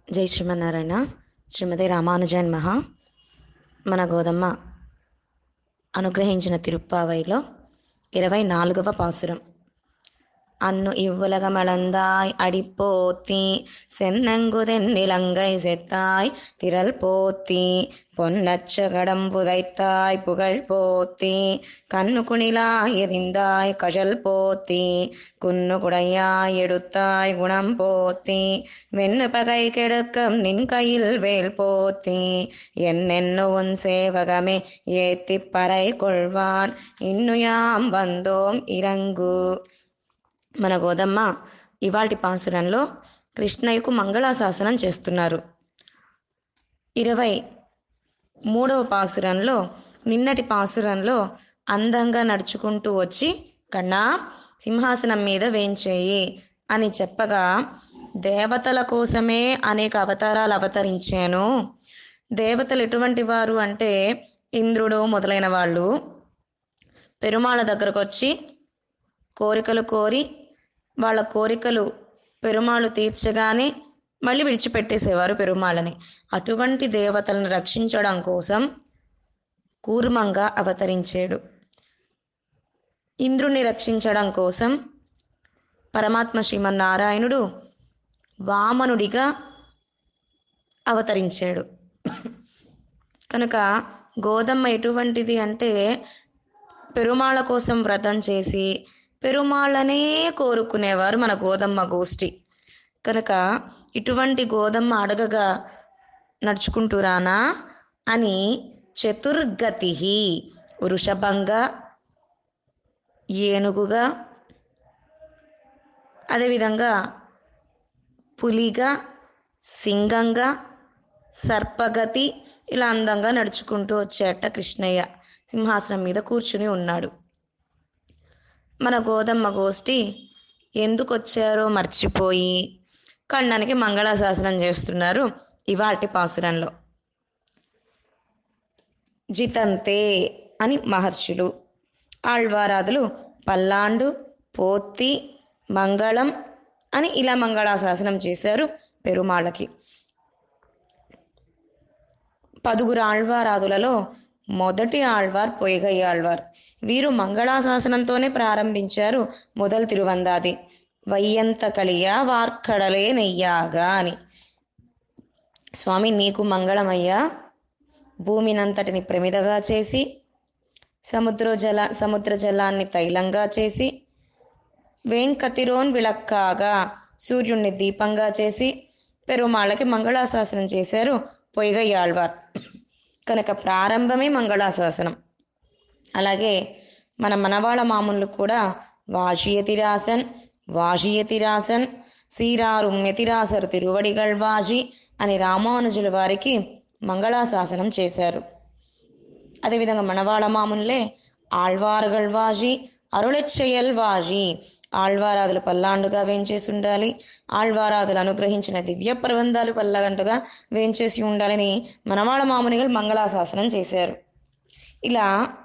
జై శ్రీమన్నారాయణ శ్రీమతి రామానుజన్ మహా మన గోదమ్మ అనుగ్రహించిన తిరుప్పావైలో ఇరవై నాలుగవ పాసురం అన్ను ఇవ్వులగమళந்தாய் அடிப்போத்தி சென்னங்குதென்னிலங்கை செத்தாய் திரள் போத்தி பொன்னச்சகடம் புதைத்தாய் புகழ் போத்தி கண்ணு குணிலாய் எறிந்தாய் கழல் போத்தி குன்னு குடையாய் எடுத்தாய் குணம் போத்தி வெண்ணு பகை கெடுக்கம் நின் கையில் வேல் போத்தி என்னென்னு உன் சேவகமே ஏத்திப் பறை கொள்வான் இன்னுயாம் வந்தோம் இறங்கு మన గోదమ్మ ఇవాల్టి పాసురంలో కృష్ణయ్యకు మంగళాశాసనం చేస్తున్నారు ఇరవై మూడవ పాసురంలో నిన్నటి పాసురంలో అందంగా నడుచుకుంటూ వచ్చి కన్నా సింహాసనం మీద వేంచేయి అని చెప్పగా దేవతల కోసమే అనేక అవతారాలు అవతరించాను దేవతలు ఎటువంటి వారు అంటే ఇంద్రుడు మొదలైన వాళ్ళు పెరుమాళ దగ్గరకు వచ్చి కోరికలు కోరి వాళ్ళ కోరికలు పెరుమాళ్ళు తీర్చగానే మళ్ళీ విడిచిపెట్టేసేవారు పెరుమాళ్ళని అటువంటి దేవతలను రక్షించడం కోసం కూర్మంగా అవతరించాడు ఇంద్రుణ్ణి రక్షించడం కోసం పరమాత్మ శ్రీమన్నారాయణుడు వామనుడిగా అవతరించాడు కనుక గోదమ్మ ఎటువంటిది అంటే పెరుమాళ్ళ కోసం వ్రతం చేసి పెరుమాళ్ళనే కోరుకునేవారు మన గోదమ్మ గోష్ఠి కనుక ఇటువంటి గోదమ్మ అడగగా నడుచుకుంటూ రానా అని చతుర్గతి వృషభంగా ఏనుగుగా అదేవిధంగా పులిగా సింగంగా సర్పగతి ఇలా అందంగా నడుచుకుంటూ వచ్చేట కృష్ణయ్య సింహాసనం మీద కూర్చుని ఉన్నాడు మన గోదమ్మ గోష్ఠి ఎందుకు వచ్చారో మర్చిపోయి కണ്ണనికి మంగళాశాసనం చేస్తున్నారు ఇవాటి పాసురంలో జితంతే అని మహర్షులు ఆళ్వారాదులు పల్లాండు పోత్తి మంగళం అని ఇలా మంగళాశాసనం చేశారు పెరుమాళ్ళకి పదుగురు ఆళ్వారాదులలో మొదటి ఆళ్వార్ పొయ్గయ్య ఆళ్వార్ వీరు మంగళాశాసనంతోనే ప్రారంభించారు మొదలు తిరువందాది వయ్యంత కలియ వార్కడలే నెయ్యాగా అని స్వామి నీకు మంగళమయ్యా భూమినంతటిని ప్రమిదగా చేసి సముద్ర జల సముద్ర జలాన్ని తైలంగా చేసి వేంకతిరోన్ విళక్కాగా సూర్యుణ్ణి దీపంగా చేసి పెరుమాళ్ళకి మంగళాశాసనం చేశారు పొయ్గయ్య ఆళ్వార్ కనుక ప్రారంభమే మంగళాశాసనం అలాగే మన మనవాళ మామూలు కూడా వాషియతిరాసన్ వాషియతిరాసన్ శ్రీరారుమ్యతిరాసర్ తిరువడిగల్ వాజి అని రామానుజుల వారికి మంగళాశాసనం చేశారు అదేవిధంగా మనవాళ మామూలే ఆళ్వారుగల్ వాజి అరుళెచ్చయల్ వాజి ఆళ్వారాదులు పల్లాండుగా వేంచేసి ఉండాలి ఆళ్వారాదులు అనుగ్రహించిన దివ్య ప్రబంధాలు పల్లగంటుగా వేంచేసి ఉండాలని మనవాళ మామునిகள் మంగళాశాసనం చేశారు ఇలా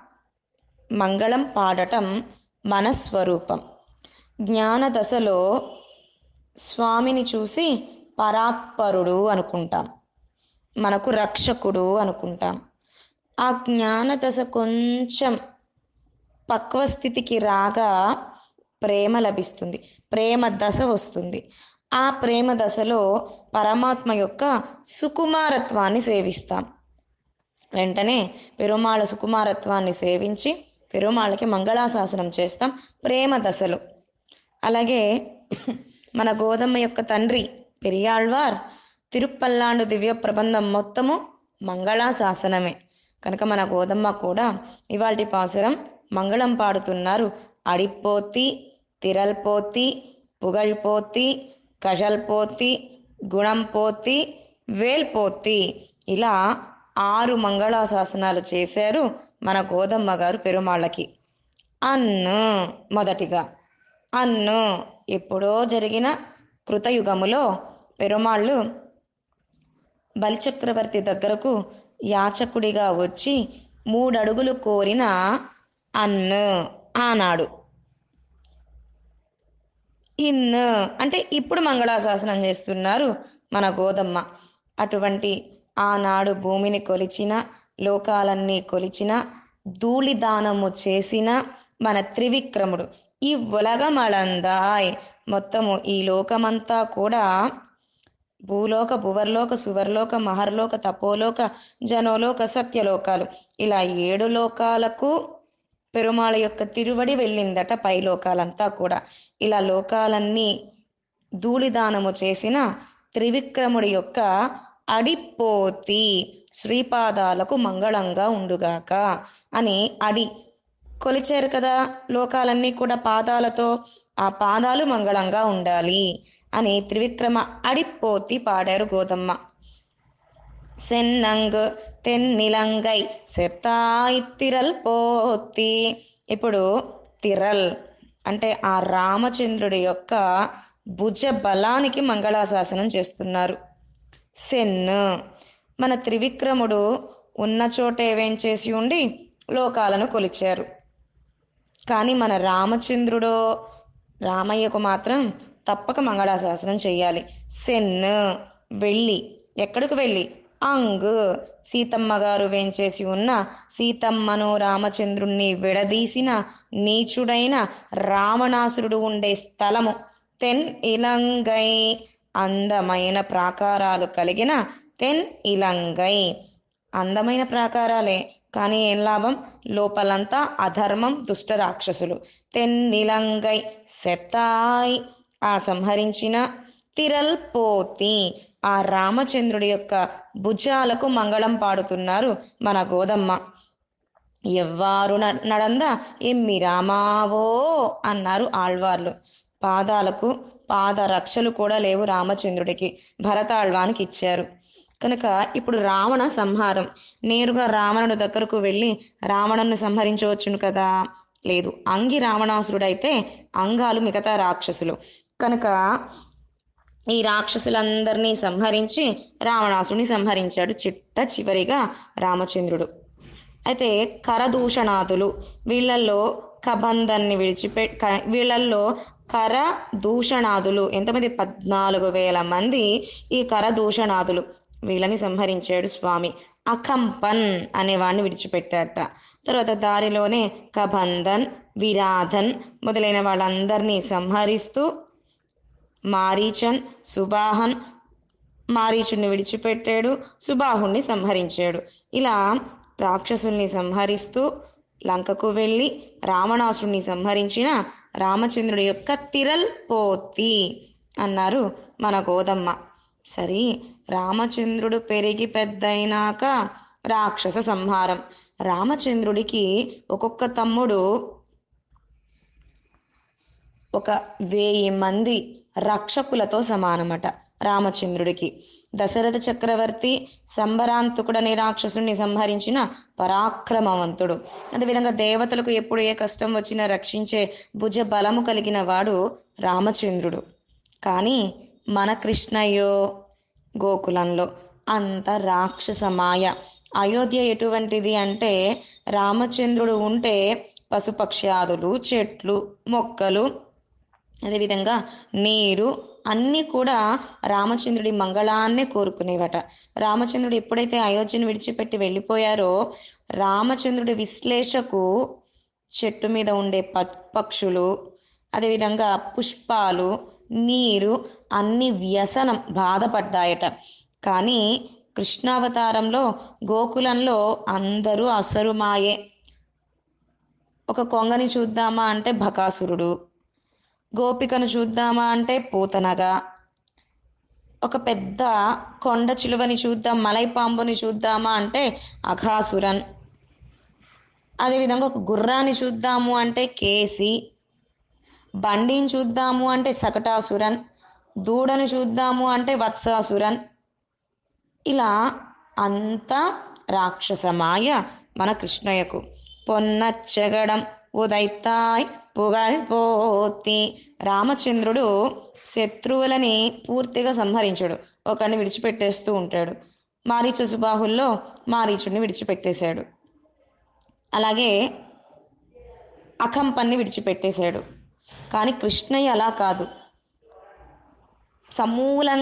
మంగళం పాడటం మనస్వరూపం జ్ఞాన దశలో స్వామిని చూసి పరాత్పరుడు అనుకుంటాం మనకు రక్షకుడు అనుకుంటాం ఆ జ్ఞాన దశ కొంచెం పక్వ స్థితికి రాగా ప్రేమ లభిస్తుంది ప్రేమ దశ వస్తుంది ఆ ప్రేమ దశలో పరమాత్మ యొక్క సుకుమారత్వాన్ని సేవిస్తాం వెంటనే పెరుమాళ సుకుమారత్వాన్ని సేవించి పెరుమాళ్ళకి మంగళాశాసనం చేస్తాం ప్రేమ దశలో అలాగే మన గోదమ్మ యొక్క తండ్రి పెరియాళ్వార్ తిరుప్పల్లాండు దివ్య ప్రబంధం మొత్తము మంగళాశాసనమే కనుక మన గోదమ్మ కూడా ఇవాల్టి పాసురం మంగళం పాడుతున్నారు అడిపోతి తిరల్పోతి పుగళ్పోతి కషల్పోతి గుణంపోతి వేల్పోతి ఇలా ఆరు మంగళాశాసనాలు చేశారు మన గోదమ్మ గారు పెరుమాళ్ళకి అన్ను మొదటిగా అన్ను ఎప్పుడో జరిగిన కృతయుగములో పెరుమాళ్ళు బలిచక్రవర్తి దగ్గరకు యాచకుడిగా వచ్చి మూడడుగులు కోరిన అన్ను ఆనాడు ఇన్ అంటే ఇప్పుడు మంగళాశాసనం చేస్తున్నారు మన గోదమ్మ అటువంటి ఆనాడు భూమిని కొలిచిన లోకాలన్నీ కొలిచిన ధూళిదానము చేసిన మన త్రివిక్రముడు ఈ ఉలగమళందాయ్ మొత్తము ఈ లోకమంతా కూడా భూలోక భువర్లోక సువర్లోక మహర్లోక తపోలోక జనోలోక సత్యలోకాలు ఇలా ఏడు లోకాలకు పెరుమాళ యొక్క తిరువడి వెళ్ళిందట పై లోకాలంతా కూడా ఇలా లోకాలన్నీ ధూళిదానము చేసిన త్రివిక్రముడి యొక్క అడిపోతి శ్రీపాదాలకు మంగళంగా ఉండుగాక అని అడి కొలిచారు కదా లోకాలన్నీ కూడా పాదాలతో ఆ పాదాలు మంగళంగా ఉండాలి అని త్రివిక్రమ అడిపోతి పాడారు గోదమ్మ సెన్నంగ్ తెన్నిలంగై సెత్తాయి తిరల్ పోతి ఇప్పుడు తిరల్ అంటే ఆ రామచంద్రుడి యొక్క భుజ బలానికి మంగళాశాసనం చేస్తున్నారు సెన్ మన త్రివిక్రముడు ఉన్న చోట ఏవేం చేసి ఉండి లోకాలను కొలిచారు కానీ మన రామచంద్రుడో రామయ్యకు మాత్రం తప్పక మంగళాశాసనం చేయాలి సెన్ వెళ్ళి ఎక్కడికి వెళ్ళి అంగ్ సీతమ్మ గారు వేంచేసి ఉన్న సీతమ్మను రామచంద్రుణ్ణి విడదీసిన నీచుడైన రావణాసురుడు ఉండే స్థలము తెన్ ఇలంగై అందమైన ప్రాకారాలు కలిగిన తెన్ ఇలంగై అందమైన ప్రాకారాలే కానీ ఏం లాభం లోపలంతా అధర్మం దుష్ట రాక్షసులు తెన్నిలంగై సెత్తాయ్ ఆ సంహరించిన తిరల్ పోతి ఆ రామచంద్రుడి యొక్క భుజాలకు మంగళం పాడుతున్నారు మన గోదమ్మ ఎవ్వారు నడంద ఎమ్మి రామావో అన్నారు ఆళ్వార్లు పాదాలకు పాదరక్షలు కూడా లేవు రామచంద్రుడికి భరతాళ్వానికి ఇచ్చారు కనుక ఇప్పుడు రావణ సంహారం నేరుగా రావణుడి దగ్గరకు వెళ్ళి రావణుని సంహరించవచ్చును కదా లేదు అంగి రావణాసురుడైతే అంగాలు మిగతా రాక్షసులు కనుక ఈ రాక్షసులందరినీ సంహరించి రావణాసుని సంహరించాడు చిట్ట చివరిగా రామచంద్రుడు అయితే కరదూషణాదులు వీళ్ళల్లో కబంధన్ని విడిచిపె క- వీళ్ళల్లో కర దూషణాదులు ఎంతమంది పద్నాలుగు వేల మంది ఈ కర దూషణాదులు వీళ్ళని సంహరించాడు స్వామి అకంపన్ అనేవాడిని విడిచిపెట్టాట తర్వాత దారిలోనే కబంధన్ విరాధన్ మొదలైన వాళ్ళందరినీ సంహరిస్తూ మారీచన్ సుబాహన్ మారీచుని విడిచిపెట్టాడు సుబాహుణ్ణి సంహరించాడు ఇలా రాక్షసుల్ని సంహరిస్తూ లంకకు వెళ్ళి రావణాసుని సంహరించిన రామచంద్రుడి యొక్క తిరల్ పోతి అన్నారు మన గోదమ్మ సరే రామచంద్రుడు పెరిగి పెద్దయినాక రాక్షస సంహారం రామచంద్రుడికి ఒక్కొక్క తమ్ముడు ఒక వెయ్యి మంది రక్షకులతో సమానమట రామచంద్రుడికి దశరథ చక్రవర్తి సంబరాంతకుడనే రాక్షసుని సంహరించిన పరాక్రమవంతుడు అదేవిధంగా దేవతలకు ఎప్పుడు ఏ కష్టం వచ్చినా రక్షించే భుజ బలము కలిగిన వాడు రామచంద్రుడు కానీ మన కృష్ణయ్యో గోకులంలో అంత రాక్షస మాయ అయోధ్య ఎటువంటిది అంటే రామచంద్రుడు ఉంటే పశుపక్ష్యాదులు చెట్లు మొక్కలు అదేవిధంగా నీరు అన్నీ కూడా రామచంద్రుడి మంగళాన్నే కోరుకునేవట రామచంద్రుడు ఎప్పుడైతే అయోధ్యను విడిచిపెట్టి వెళ్ళిపోయారో రామచంద్రుడి విశ్లేషకు చెట్టు మీద ఉండే ప పక్షులు అదేవిధంగా పుష్పాలు నీరు అన్ని వ్యసనం బాధపడ్డాయట కానీ కృష్ణావతారంలో గోకులంలో అందరూ అసరుమాయే ఒక కొంగని చూద్దామా అంటే భకాసురుడు గోపికను చూద్దామా అంటే పూతనగా ఒక పెద్ద కొండ చిలువని చూద్దాం మలైపాంబుని చూద్దామా అంటే అఘాసురన్ అదేవిధంగా ఒక గుర్రాన్ని చూద్దాము అంటే కేసి బండిని చూద్దాము అంటే సకటాసురన్ దూడను చూద్దాము అంటే వత్సాసురన్ ఇలా అంతా రాక్షసమాయ మన కృష్ణయ్యకు పొన్నచ్చగడం ఉదైతాయ్ పుగల్పోతి రామచంద్రుడు శత్రువులని పూర్తిగా సంహరించాడు ఒకరిని విడిచిపెట్టేస్తూ ఉంటాడు మారీచు సుబాహుల్లో మారీచుడిని విడిచిపెట్టేశాడు అలాగే అకంపన్ని విడిచిపెట్టేశాడు కానీ కృష్ణయ్య అలా కాదు సమూలంగా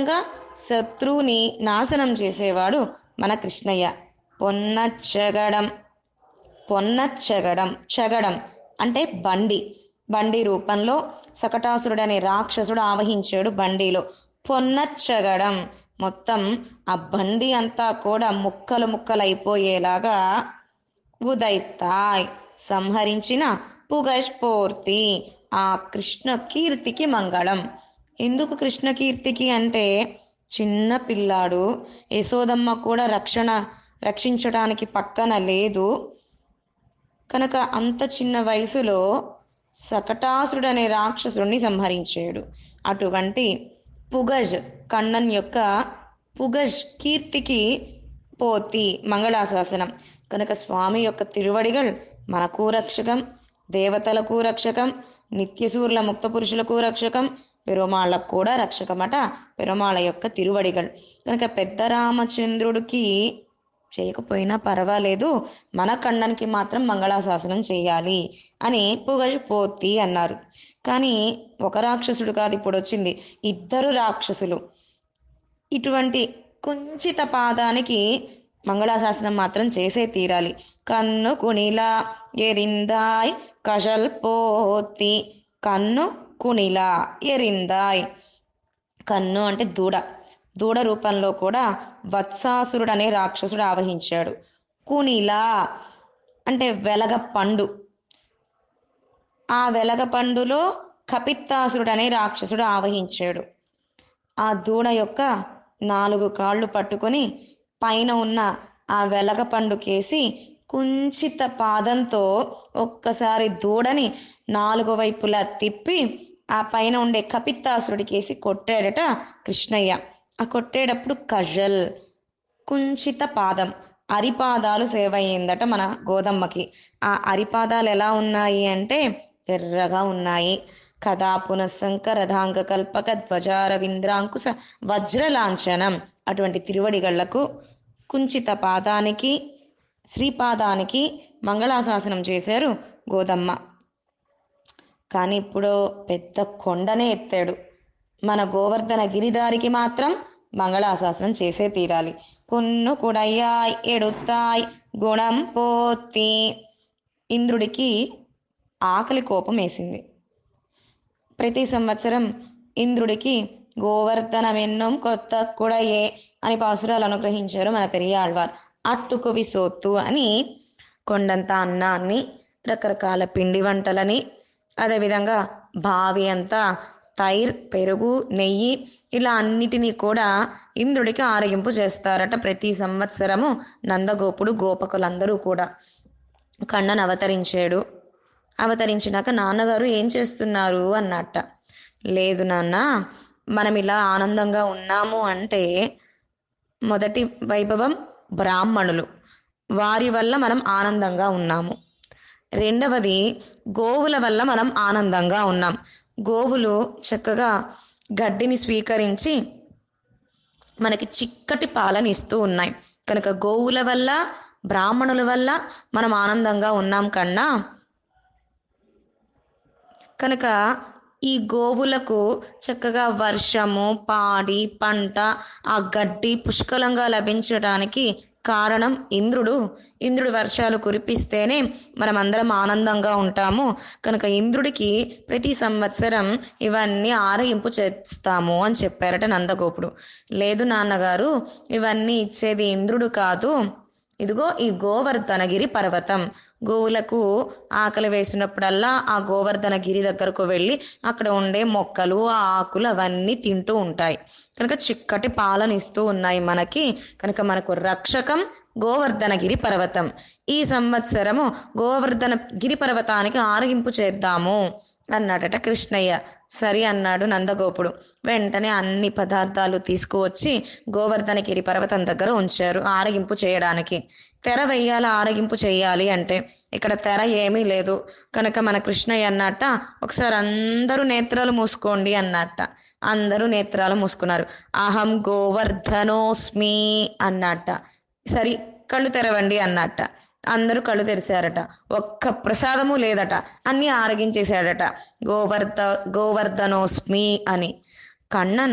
శత్రువుని నాశనం చేసేవాడు మన కృష్ణయ్య పొన్నచ్చగడం పొన్నచ్చగడం చగడం అంటే బండి బండి రూపంలో సకటాసురుడనే రాక్షసుడు ఆవహించాడు బండిలో పొన్నచ్చగడం మొత్తం ఆ బండి అంతా కూడా ముక్కలు ముక్కలు అయిపోయేలాగా ఉదైతాయ్ సంహరించిన పుగష్పూర్తి ఆ కృష్ణ కీర్తికి మంగళం ఎందుకు కృష్ణ కీర్తికి అంటే చిన్న పిల్లాడు యశోదమ్మ కూడా రక్షణ రక్షించడానికి పక్కన లేదు కనుక అంత చిన్న వయసులో సకటాసురుడు అనే రాక్షసుడిని సంహరించాడు అటువంటి పుగజ్ కണ്ണన్ యొక్క పుగజ్ కీర్తికి పోతి మంగళాశాసనం కనుక స్వామి యొక్క తిరువడిగల్ మనకు రక్షకం దేవతలకు రక్షకం నిత్యసూర్ల ముక్త పురుషులకు రక్షకం పెరుమాళ్ళకు కూడా రక్షకమట పెరుమాళ్ళ యొక్క తిరువడిగల్ కనుక పెద్ద రామచంద్రుడికి చేయకపోయినా పర్వాలేదు మన కണ്ണన్కి మాత్రం మంగళాశాసనం చేయాలి అని పుగజ్ పోతి అన్నారు కానీ ఒక రాక్షసుడు కాదు ఇప్పుడు వచ్చింది ఇద్దరు రాక్షసులు ఇటువంటి కుంచిత పాదానికి మంగళాశాసనం మాత్రం చేసే తీరాలి కన్ను కుణిలా ఎరిందాయ్ కషల్ పోతి కన్ను కుణిలా ఎరిందాయ్ కన్ను అంటే దూడ దూడ రూపంలో కూడా వత్సాసురుడు అనే రాక్షసుడు ఆవహించాడు కునిలా అంటే వెలగ పండు ఆ వెలగ పండులో కపిత్తాసురుడు అనే రాక్షసుడు ఆవహించాడు ఆ దూడ యొక్క నాలుగు కాళ్ళు పట్టుకొని పైన ఉన్న ఆ వెలగ పండుకేసి కుంచిత పాదంతో ఒక్కసారి దూడని నాలుగు వైపులా తిప్పి ఆ పైన ఉండే కపిత్తాసురుడికేసి కొట్టాడట కృష్ణయ్య ఆ కొట్టేటప్పుడు కజల్ కుంచిత పాదం అరిపాదాలు సేవ అయ్యిందట మన గోదమ్మకి ఆ అరిపాదాలు ఎలా ఉన్నాయి అంటే ఎర్రగా ఉన్నాయి కథా పునఃసంక రథాంగ కల్పక ధ్వజారవింద్రాంకుశ వజ్రలాంఛనం అటువంటి తిరువడిగళ్లకు కుంచిత పాదానికి శ్రీపాదానికి మంగళాశాసనం చేశారు గోదమ్మ కానీ ఇప్పుడు పెద్ద కొండనే ఎత్తాడు మన గోవర్ధన గిరిదారికి మాత్రం మంగళాశాసనం చేసే తీరాలి కున్ను కుడయ్యాయ్ ఎడుతాయ్ గుణం పోతి ఇంద్రుడికి ఆకలి కోపం వేసింది ప్రతి సంవత్సరం ఇంద్రుడికి గోవర్ధనమెన్నం కొత్త కుడయే అని పాసురాలు అనుగ్రహించారు మన పెరియాళ్వార్ అట్టుకు విసోత్తు అని కొండంత అన్నాన్ని రకరకాల పిండి వంటలని అదేవిధంగా బావి అంతా తైర్ పెరుగు నెయ్యి ఇలా అన్నిటినీ కూడా ఇంద్రుడికి ఆరగింపు చేస్తారట ప్రతి సంవత్సరము నందగోపుడు గోపకులందరూ కూడా కണ്ണన్ అవతరించాడు అవతరించినాక నాన్నగారు ఏం చేస్తున్నారు అన్నట్ట లేదు నాన్న మనం ఇలా ఆనందంగా ఉన్నాము అంటే మొదటి వైభవం బ్రాహ్మణులు వారి వల్ల మనం ఆనందంగా ఉన్నాము రెండవది గోవుల వల్ల మనం ఆనందంగా ఉన్నాం గోవులు చక్కగా గడ్డిని స్వీకరించి మనకి చిక్కటి పాలను ఇస్తూ ఉన్నాయి కనుక గోవుల వల్ల బ్రాహ్మణుల వల్ల మనం ఆనందంగా ఉన్నాం కన్నా కనుక ఈ గోవులకు చక్కగా వర్షము పాడి పంట ఆ గడ్డి పుష్కలంగా లభించడానికి కారణం ఇంద్రుడు ఇంద్రుడు వర్షాలు కురిపిస్తేనే మనం అందరం ఆనందంగా ఉంటాము కనుక ఇంద్రుడికి ప్రతి సంవత్సరం ఇవన్నీ ఆరయింపు చేస్తాము అని చెప్పారట నందగోపుడు లేదు నాన్నగారు ఇవన్నీ ఇచ్చేది ఇంద్రుడు కాదు ఇదిగో ఈ గోవర్ధనగిరి పర్వతం గోవులకు ఆకలి వేసినప్పుడల్లా ఆ గోవర్ధనగిరి దగ్గరకు వెళ్ళి అక్కడ ఉండే మొక్కలు ఆ ఆకులు అవన్నీ తింటూ ఉంటాయి కనుక చిక్కటి పాలన ఇస్తూ ఉన్నాయి మనకి కనుక మనకు రక్షకం గోవర్ధనగిరి పర్వతం ఈ సంవత్సరము గోవర్ధన గిరి పర్వతానికి ఆరగింపు చేద్దాము అన్నాడట కృష్ణయ్య సరి అన్నాడు నందగోపుడు వెంటనే అన్ని పదార్థాలు తీసుకువచ్చి గోవర్ధనగిరి పర్వతం దగ్గర ఉంచారు ఆరగింపు చేయడానికి తెర వెయ్యాలి ఆరగింపు చేయాలి అంటే ఇక్కడ తెర ఏమీ లేదు కనుక మన కృష్ణయ్య అన్నట్ట ఒకసారి అందరూ నేత్రాలు మూసుకోండి అన్నట్ట అందరూ నేత్రాలు మూసుకున్నారు అహం గోవర్ధనోస్మి అన్నట్ట సరి కళ్ళు తెరవండి అన్నట్ట అందరూ కళ్ళు తెరిచారట ఒక్క ప్రసాదము లేదట అన్నీ ఆరగించేశాడట గోవర్ధ గోవర్ధనోస్మి అని కണ്ണన్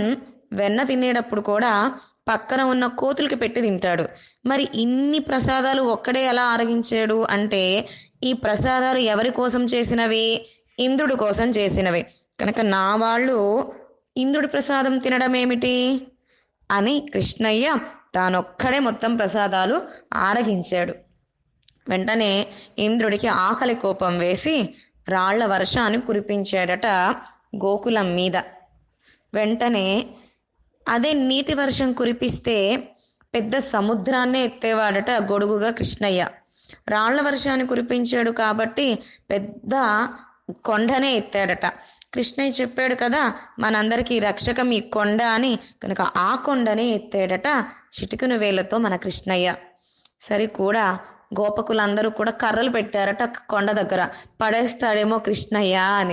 వెన్న తినేటప్పుడు కూడా పక్కన ఉన్న కోతులకి పెట్టి తింటాడు మరి ఇన్ని ప్రసాదాలు ఒక్కడే ఎలా ఆరగించాడు అంటే ఈ ప్రసాదాలు ఎవరి కోసం చేసినవి ఇంద్రుడి కోసం చేసినవి కనుక నా వాళ్ళు ఇంద్రుడి ప్రసాదం తినడం ఏమిటి అని కృష్ణయ్య తానొక్కడే మొత్తం ప్రసాదాలు ఆరగించాడు వెంటనే ఇంద్రుడికి ఆకలి కోపం వేసి రాళ్ల వర్షాన్ని కురిపించాడట గోకులం మీద వెంటనే అదే నీటి వర్షం కురిపిస్తే పెద్ద సముద్రాన్నే ఎత్తేవాడట గొడుగుగా కృష్ణయ్య రాళ్ల వర్షాన్ని కురిపించాడు కాబట్టి పెద్ద కొండనే ఎత్తాడట కృష్ణయ్య చెప్పాడు కదా మనందరికీ రక్షకం ఈ కొండ అని కనుక ఆ కొండనే ఎత్తాడట చిటికను వేలతో మన కృష్ణయ్య సరి కూడా గోపకులందరూ కూడా కర్రలు పెట్టారట కొండ దగ్గర పడేస్తాడేమో కృష్ణయ్య అని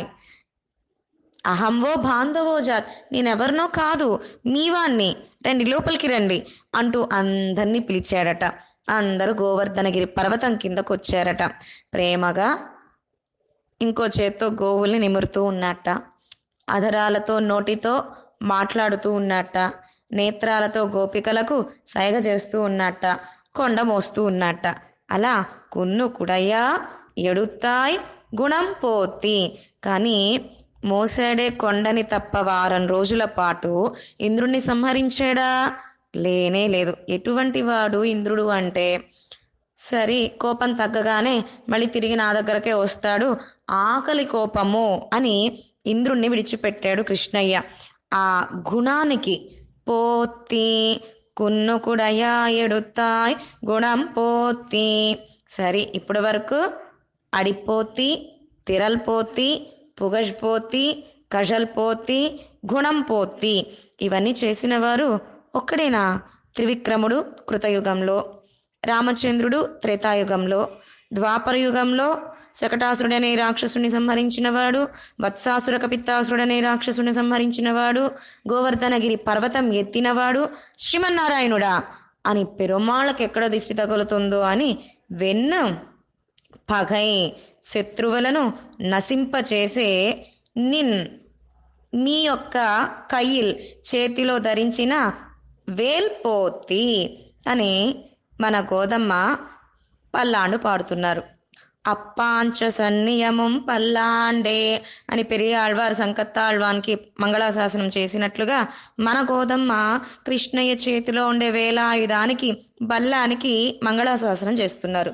అహంవో బాంధవో జాత్ నేనెవరినో కాదు మీవాణ్ణి రండి లోపలికి రండి అంటూ అందరినీ పిలిచాడట అందరూ గోవర్ధనగిరి పర్వతం కిందకు వచ్చారట ప్రేమగా ఇంకో చేత్తో గోవుల్ని నిమురుతూ ఉన్నట్ట అధరాలతో నోటితో మాట్లాడుతూ ఉన్నట్ట నేత్రాలతో గోపికలకు సైగ చేస్తూ ఉన్నట్ట కొండ మోస్తూ ఉన్నట్ట అలా కున్ను కుడయ్యా ఎడుతాయ్ గుణం పోతి కానీ మోసాడే కొండని తప్ప వారం రోజుల పాటు ఇంద్రుణ్ణి సంహరించాడా లేనే లేదు ఎటువంటి వాడు ఇంద్రుడు అంటే సరి కోపం తగ్గగానే మళ్ళీ తిరిగి నా దగ్గరకే వస్తాడు ఆకలి కోపము అని ఇంద్రుణ్ణి విడిచిపెట్టాడు కృష్ణయ్య ఆ గుణానికి పోతి కున్ను కుడయా ఎడుతాయ్ గుణం పోతి సరే ఇప్పటి వరకు అడిపోతి తిరల్పోతి పుగజ్పోతి కజల్పోతి గుణం పోతి ఇవన్నీ చేసిన వారు ఒక్కడేనా త్రివిక్రముడు కృతయుగంలో రామచంద్రుడు త్రేతాయుగంలో ద్వాపర యుగంలో శకటాసురుడనే రాక్షసుని సంహరించినవాడు వత్సాసుర కపిత్తాసురుడనే రాక్షసుని సంహరించినవాడు గోవర్ధనగిరి పర్వతం ఎత్తినవాడు శ్రీమన్నారాయణుడా అని పెరుమాళ్ళకి ఎక్కడ దిష్టి తగులుతుందో అని వెన్ను పగై శత్రువులను నశింపచేసే నిన్ మీ యొక్క కయ్యిల్ చేతిలో ధరించిన వేల్పోతి అని మన గోదమ్మ పల్లాండు పాడుతున్నారు అప్పాంచ సన్నియమం పల్లాండే అని పెరియాళ్వారు సంకత్తాళ్వానికి మంగళాశాసనం చేసినట్లుగా మన గోదమ్మ కృష్ణయ్య చేతిలో ఉండే వేలాయుధానికి బల్లానికి మంగళాశాసనం చేస్తున్నారు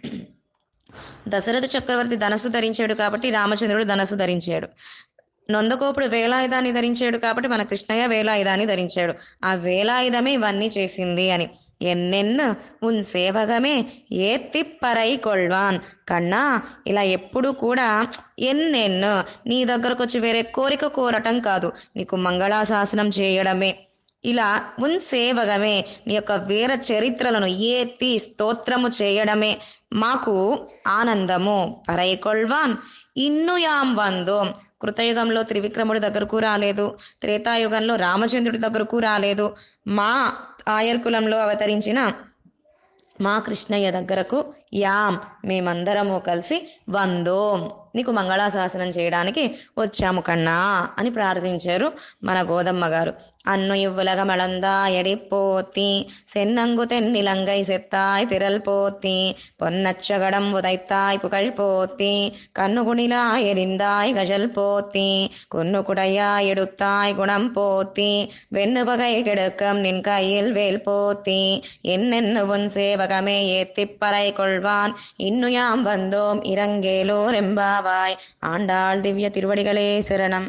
దశరథ చక్రవర్తి ధనస్సు ధరించాడు కాబట్టి రామచంద్రుడు ధనస్సు ధరించాడు నొందకోపుడు వేలాయుధాన్ని ధరించాడు కాబట్టి మన కృష్ణయ్య వేలాయుధాన్ని ధరించాడు ఆ వేలాయుధమే ఇవన్నీ చేసింది అని ఎన్నెన్ను ఉన్ సేవగమే ఏత్తిప్పరై కొల్వాన్ కన్నా ఇలా ఎప్పుడు కూడా ఎన్నెన్ను నీ దగ్గరకు వచ్చి వేరే కోరిక కోరటం కాదు నీకు మంగళాశాసనం చేయడమే ఇలా ఉన్ సేవగమే నీ యొక్క వీర చరిత్రలను ఏత్తి స్తోత్రము చేయడమే మాకు ఆనందము పరైకొల్వాన్ ఇన్ను యాం వందో కృతయుగంలో త్రివిక్రముడి దగ్గరకు రాలేదు త్రేతాయుగంలో రామచంద్రుడి దగ్గరకు రాలేదు మా ఆయర్ కులంలో అవతరించిన మా కృష్ణయ్య దగ్గరకు యాం మేమందరము కలిసి వందోం నీకు మంగళాశాసనం చేయడానికి వచ్చాము కన్నా అని ప్రార్థించారు మన గోదమ్మ గారు అన్ను ఇవ్వులగ మళందా ఎడిపోతి సెన్నంగు తెన్నిలంగై సెత్తాయ్ తిరల్ పోతి పొన్నచ్చగడం ఉదైత్తాయ్ పుకళ్ పోతి కన్నుగుణిలా ఎరిందాయ్ గజల్ పోతి కున్నుకుడయ్యా எடுத்தாய் குணம் போத்தி வெண்ணுபகை கெடுக்கம் நின் கையில் வேல் போத்தி என்னென்னு உன் சேவகமே ஏத்திப்பறை கொள்வான் இன்னுயாம் வந்தோம் இறங்கேலோர் எம்பாவாய் ஆண்டாள் திவ்ய திருவடிகளே சரணம்